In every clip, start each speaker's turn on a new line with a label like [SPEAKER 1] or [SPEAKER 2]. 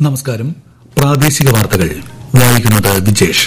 [SPEAKER 1] നമസ്കാരം പ്രാദേശിക വാർത്തകൾ വായിക്കുന്നത് വിജേഷ്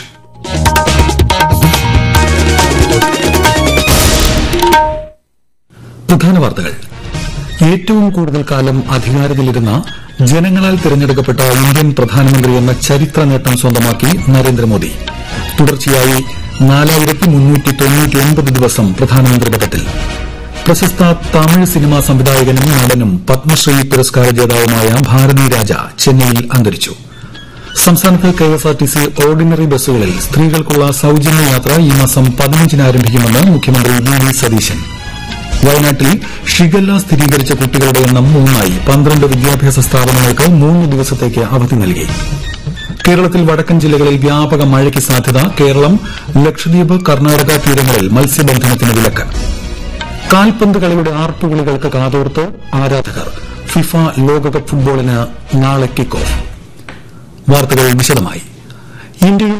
[SPEAKER 1] പ്രധാന വാർത്തകൾ ഏറ്റവും കൂടുതൽ കാലം അധികാരത്തിലിരുന്ന ജനങ്ങളാൽ തിരഞ്ഞെടുക്കപ്പെട്ട ഇന്ത്യൻ പ്രധാനമന്ത്രി എന്ന ചരിത്ര നേട്ടം സ്വന്തമാക്കി നരേന്ദ്രമോദി തുടർച്ചയായി നാലായിരത്തി മുന്നൂറ്റി തൊണ്ണൂറ്റിയൊൻപത് ദിവസം പ്രധാനമന്ത്രി പദത്തിൽ പ്രശസ്ത തമിഴ് സിനിമാ സംവിധായകനും നടനും പത്മശ്രീ പുരസ്കാര ജേതാവുമായ ഭാരതി രാജ ചെന്നൈയിൽ അന്തരിച്ചു സംസ്ഥാനത്ത് കെഎസ്ആർടിസി ഓർഡിനറി ബസ്സുകളിൽ സ്ത്രീകൾക്കുള്ള സൌജന്യ യാത്ര ഈ മാസം പതിനഞ്ചിന് ആരംഭിക്കുമെന്ന് മുഖ്യമന്ത്രി വി ഡി സതീശൻ വയനാട്ടിൽ ഷിഗല്ല സ്ഥിരീകരിച്ച കുട്ടികളുടെ എണ്ണം മൂന്നായി പന്ത്രണ്ട് വിദ്യാഭ്യാസ സ്ഥാപനങ്ങൾക്ക് മൂന്ന് ദിവസത്തേക്ക് അവധി നൽകി കേരളത്തിൽ വടക്കൻ ജില്ലകളിൽ വ്യാപക മഴയ്ക്ക് സാധ്യത കേരളം ലക്ഷദ്വീപ് കർണാടക തീരങ്ങളിൽ മത്സ്യബന്ധനത്തിന് വിലക്ക് കാൽപന്ത് കളിയുടെ ആർപ്പുവിളികൾക്ക് കാതോർത്ത് ആരാധകർ ഫിഫ ലോകകപ്പ് ഫുട്ബോളിന് നാളെ കിക്ക് ഓഫ് വാർത്തകൾ വിശദമായി ഇന്ത്യയിൽ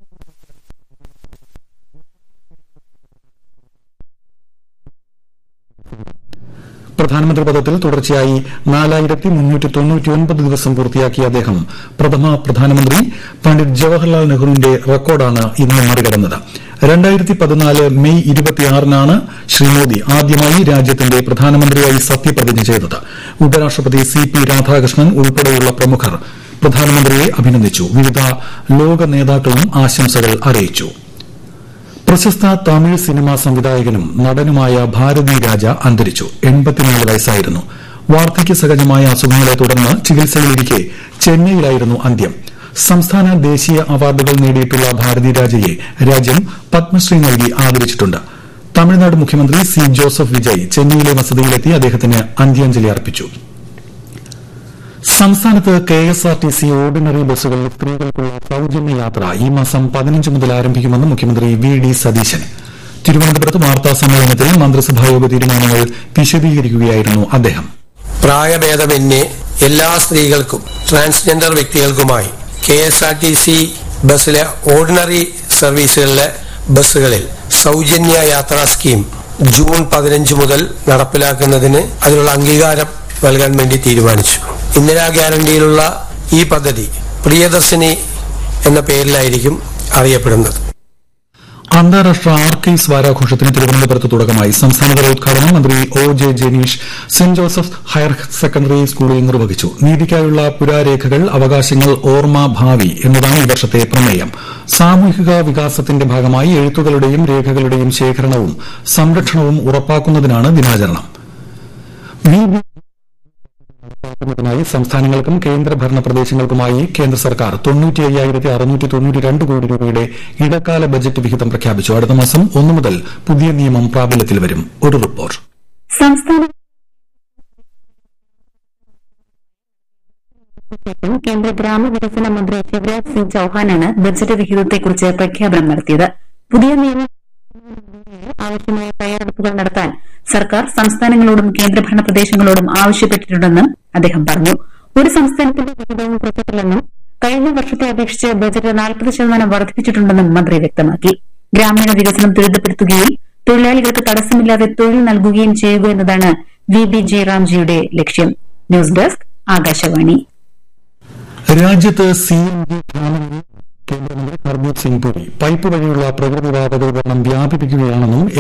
[SPEAKER 1] പ്രധാനമന്ത്രി പദത്തിൽ തുടർച്ചയായി നാലായിരത്തി മുന്നൂറ്റി തൊണ്ണൂറ്റിയൊൻപത് ദിവസം പൂർത്തിയാക്കിയ അദ്ദേഹം പ്രഥമ പ്രധാനമന്ത്രി പണ്ഡിറ്റ് ജവഹർലാൽ നെഹ്റുവിന്റെ റെക്കോർഡാണ് ഇന്ന് മറികടന്നത് രണ്ടായിരത്തി പതിനാല് മെയ് ഇരുപത്തിയാറിനാണ് ശ്രീ മോദി ആദ്യമായി രാജ്യത്തിന്റെ പ്രധാനമന്ത്രിയായി സത്യപ്രതിജ്ഞ ചെയ്തത് ഉപരാഷ്ട്രപതി സി പി രാധാകൃഷ്ണൻ ഉൾപ്പെടെയുള്ള പ്രമുഖർ പ്രധാനമന്ത്രിയെ അഭിനന്ദിച്ചു വിവിധ ലോക നേതാക്കളും ആശംസകൾ അറിയിച്ചു പ്രശസ്ത തമിഴ് സിനിമാ സംവിധായകനും നടനുമായ ഭാരതി രാജ അന്തരിച്ചു എൺപത്തിനാല് വയസ്സായിരുന്നു വാർദ്ധക്യ സഹജമായ അസുഖങ്ങളെ തുടർന്ന് ചികിത്സയിലിരിക്കെ ചെന്നൈയിലായിരുന്നു അന്ത്യം സംസ്ഥാന ദേശീയ അവാർഡുകൾ നേടിയിട്ടുള്ള ഭാരതി രാജയെ രാജ്യം പത്മശ്രീ നൽകി ആദരിച്ചിട്ടുണ്ട് തമിഴ്നാട് മുഖ്യമന്ത്രി സി ജോസഫ് വിജയ് ചെന്നൈയിലെ വസതിയിലെത്തി അദ്ദേഹത്തിന് അന്ത്യാഞ്ജലി അർപ്പിച്ചു സംസ്ഥാനത്ത് കെഎസ്ആർടിസി ഓർഡിനറി ബസ്സുകളിൽ സ്ത്രീകൾക്കുള്ള സൌജന്യ യാത്ര ഈ മാസം പതിനഞ്ച് മുതൽ ആരംഭിക്കുമെന്ന് മുഖ്യമന്ത്രി വി ഡി സതീശൻ തിരുവനന്തപുരത്ത് വാർത്താ സമ്മേളനത്തിൽ മന്ത്രിസഭായോഗ തീരുമാനങ്ങൾ വിശദീകരിക്കുകയായിരുന്നു അദ്ദേഹം
[SPEAKER 2] പ്രായഭേദമന്യേ എല്ലാ സ്ത്രീകൾക്കും ട്രാൻസ്ജെൻഡർ വ്യക്തികൾക്കുമായി K S R T C ബസ്സിലെ ഓർഡിനറി സർവീസുകളിലെ ബസ്സുകളിൽ സൗജന്യ യാത്രാ സ്കീം ജൂൺ പതിനഞ്ച് മുതൽ നടപ്പിലാക്കുന്നതിന് അതിനുള്ള അംഗീകാരം നൽകാൻ വേണ്ടി തീരുമാനിച്ചു ഇന്ദിരാ ഗ്യാരണ്ടിയിലുള്ള ഈ പദ്ധതി പ്രിയദർശിനി എന്ന പേരിലായിരിക്കും അറിയപ്പെടുന്നത്
[SPEAKER 1] അന്താരാഷ്ട്ര ആർക്കൈവ്സ് വാരാഘോഷത്തിന് തിരുവനന്തപുരത്ത് തുടക്കമായി സംസ്ഥാനതല ഉദ്ഘാടനം മന്ത്രി O J Jeneesh saint Joseph higher secondary സ്കൂളിൽ നിർവഹിച്ചു നീതിക്കായുള്ള പുരാരേഖകൾ അവകാശങ്ങൾ ഓർമ്മ ഭാവി എന്നതാണ് ഈ വർഷത്തെ പ്രമേയം സാമൂഹിക വികാസത്തിന്റെ ഭാഗമായി എഴുത്തുകളുടെയും രേഖകളുടെയും ശേഖരണവും സംരക്ഷണവും ഉറപ്പാക്കുന്നതിനാണ് ദിനാചരണം ായി സംസ്ഥാനങ്ങൾക്കും കേന്ദ്രഭരണ പ്രദേശങ്ങൾക്കുമായി കേന്ദ്ര സർക്കാർ തൊണ്ണൂറ്റി അയ്യായിരത്തി അറുന്നൂറ്റി തൊണ്ണൂറ്റി രണ്ട് കോടി രൂപയുടെ ഇടക്കാല ബജറ്റ് വിഹിതം പ്രഖ്യാപിച്ചു അടുത്ത മാസം ഒന്നു മുതൽ പുതിയ നിയമം പ്രാബല്യത്തിൽ വരും ഒരു റിപ്പോർട്ട്
[SPEAKER 3] സംസ്ഥാന കേന്ദ്ര ഗ്രാമവികസന മന്ത്രി ശിവരാജ് സിംഗ് ചൌഹാനാണ് ബജറ്റ് വിഹിതത്തെക്കുറിച്ച് പ്രഖ്യാപനം നടത്തിയത് പുതിയ നിയമം ആവശ്യമായ തയ്യാറെടുപ്പുകൾ നടത്താൻ സർക്കാർ സംസ്ഥാനങ്ങളോടും കേന്ദ്രഭരണ പ്രദേശങ്ങളോടും ആവശ്യപ്പെട്ടിട്ടുണ്ടെന്നും അദ്ദേഹം പറഞ്ഞു ഒരു സംസ്ഥാനത്തിന്റെ വിഹിതവും കുറച്ചിട്ടില്ലെന്നും കഴിഞ്ഞ വർഷത്തെ അപേക്ഷിച്ച് ബജറ്റ് നാൽപ്പത് ശതമാനം വർദ്ധിപ്പിച്ചിട്ടുണ്ടെന്നും മന്ത്രി വ്യക്തമാക്കി ഗ്രാമീണ വികസനം ത്വരിതപ്പെടുത്തുകയും തൊഴിലാളികൾക്ക് തടസ്സമില്ലാതെ തൊഴിൽ നൽകുകയും ചെയ്യുക എന്നതാണ് വി ബി ജയറാംജിയുടെ ലക്ഷ്യം ന്യൂസ് ഡെസ്ക് ആകാശവാണി
[SPEAKER 1] രാജ്യത്ത് സി എൻ ജി ഖനനം കേന്ദ്രമന്ത്രി ഹർദീപ് സിംഗ് പുരി പൈപ്പ് വഴിയുള്ള പ്രകൃതിവാതക വിതരണം വ്യാപിപ്പിക്കുകയാണെന്നും